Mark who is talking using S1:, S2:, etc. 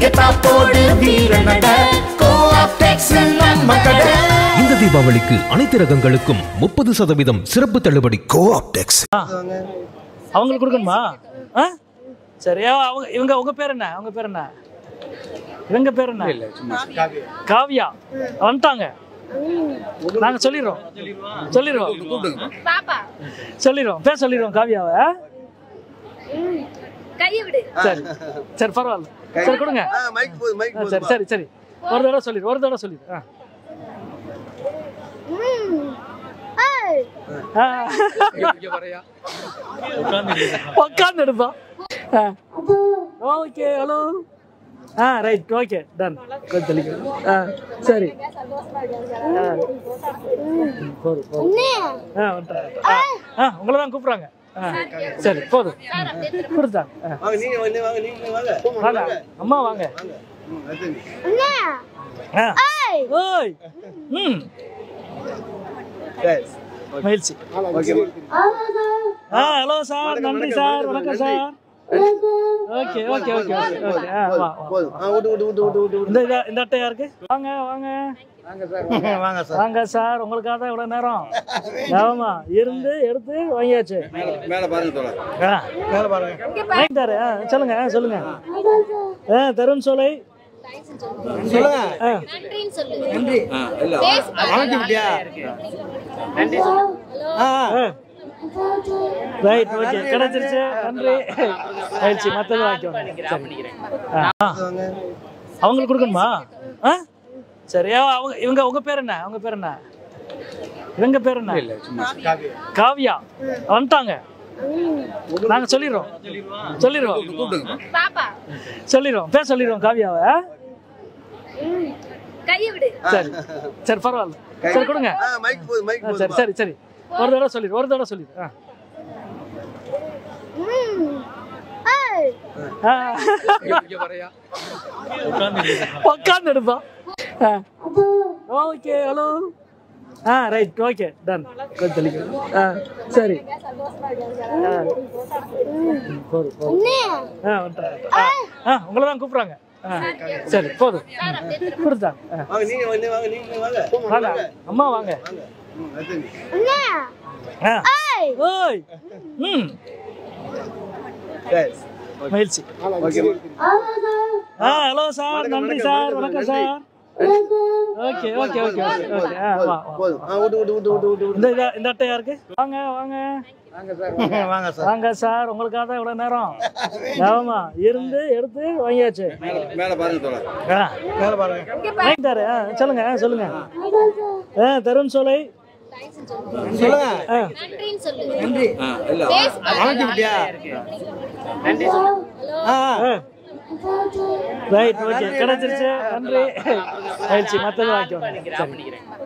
S1: கெத்தா போடு வீரனட கோஆப்டெக்ஸ் நம்ம கடை
S2: இந்த தீபாவளிக்கு அனைத்து ரகங்களுக்கும் முப்பது சதவீதம் சிறப்பு தள்ளுபடி
S3: கோஆப்டெக்ஸ்
S4: அவங்களுக்கு கொடுக்கணுமா ஆ சரி அவ- அவங்க இவங்க உங்க பேர் என்ன அவங்க பேர் என்ன இவங்க பேர் என்ன காவியா வந்துட்டாங்க நாங்க சொல்லிடுறோம் சொல்லிடுறோம்
S5: பாப்பா
S4: சொல்லிடுறோம் பேர் சொல்லிடுறோம் காவியாவை ஆ?
S5: கையை விடு
S4: சரி சரி பரவாயில்ல சரி கொடுங்க
S6: மைக் போகுது மைக்
S4: ஆ, சரி சரி சரி ஒரு தடவை சொல்லிடு ஒரு தடவை சொல்லிடு ஆ ஆ. உட்காந்து எடுப்போம் ஓகே ஹலோ ஆ ரைட் ஓகே டன் கொஞ்சம் தெளிக்கும் ஆ சரி ஆ. போதும் போதும் ஆ வந்துட்டேன் ஆ ஆ உங்களை தான் கூப்பிட்றாங்க ஆ சரி போதும் கொடுத்தாங்க ஆ
S6: வாங்க நீங்க வந்து வாங்க நீங்க வாங்க
S4: வாங்க அம்மா வாங்க
S6: ம், அடுத்து.
S4: ஆ ஓய் ம்
S6: சரி
S4: மகிழ்ச்சி
S6: ஓகே
S4: ஆ ஹலோ சார் நன்றி சார் வணக்கம் sir okay okay okay okay okay ஆ வா வா.
S6: போதும் ஆ விட்டு விட்டு விட்டு விட்டு விட்டு
S4: இந்த இதா- இந்த அட்டை யாருக்கு வாங்க வாங்க
S6: வாங்க சார்
S4: வாங்க சார் உங்களுக்காக தான் இவ்வளவு நேரம் ஆமா இருந்து எடுத்து வாங்கியாச்சு
S6: மேல பாருங்க தோழர்
S4: ஆ
S6: மேல பாருங்க
S4: வாங்கிட்டாரு ஆ சொல்லுங்க ஆ, சொல்லுங்க ஆ தருண் சோலை
S6: சொல்லுங்க
S4: ஆ
S5: நன்றின்னு சொல்லு
S6: நன்றி இல்ல
S5: பேசு.
S6: வணக்கம் விட்டியா ஆ
S4: ரைட் ஓகே கிடைச்சிருச்சு நன்றி ஆயிடுச்சு மற்றது வாங்கிக்கோங்க சரி. ஆ அவங்களுக்கு கொடுக்கணுமா ஆ சரி அவ- அவங்க இவங்க உங்க பேர் என்ன அவங்க பேர் என்ன இவங்க பேர் என்ன காவியா வந்துட்டாங்க நாங்க சொல்லிடுறோம் சொல்லிடுறோம்
S5: பாப்பா
S4: சொல்லிடுறோம் பேர் சொல்லிடுறோம் காவியாவை
S5: கையை விடு
S4: சரி சரி பரவாயில்ல சரி கொடுங்க
S6: ஆ மைக் போகுது மைக்
S4: ஆ,
S6: போகுது
S4: சரி சரி சரி ஒரு தடவை சொல்லிடு ஒரு தடவை சொல்லிடு ஆ ஆ. உட்காந்து எடுப்போம் ஓகே ஹலோ ஆ ரைட் ஓகே டன் கொஞ்சம் தெளிக்கும் ஆ சரி ஆ போதும் போதும் ஆ வந்துட்டேன் ஆ ஆ உங்களை தான் கூப்பிட்றாங்க ஆ சரி போதும் கொடுத்தாங்க ஆ
S6: வாங்க நீங்க வந்து வாங்க நீங்க வாங்க
S4: வாங்க அம்மா வாங்க
S6: ம், அடுத்து.
S4: ஆ ஓய் ம்
S6: சரி
S4: மகிழ்ச்சி
S6: ஓகே
S4: ஆ ஹலோ சார் நன்றி சார் வணக்கம் sir okay okay okay okay okay ஆ வா வா.
S6: போதும் ஆ விட்டு விட்டு விட்டு விட்டு விட்டு
S4: இந்த இதா- இந்த அட்டை யாருக்கு வாங்க வாங்க
S6: வாங்க சார்
S4: வாங்க சார் உங்களுக்காக தான் இவ்வளவு நேரம் ஆமா இருந்து எடுத்து வாங்கியாச்சு
S6: மேல பாருங்க தோழர்
S4: ஆ
S6: மேல பாருங்க
S4: வாங்கிட்டாரு ஆ சொல்லுங்க ஆ சொல்லுங்க ஆ தருண் சோலை
S6: சொல்லுங்க
S4: ஆ
S5: நன்றின்னு சொல்லு
S6: நன்றி இல்ல
S5: பேசு.
S6: வணக்கம் விட்டியா ஆ
S4: ஆ ரைட் ஓகே கிடைச்சிருச்சு நன்றி ஆயிடுச்சு மற்றது வாங்கிக்கோங்க சரி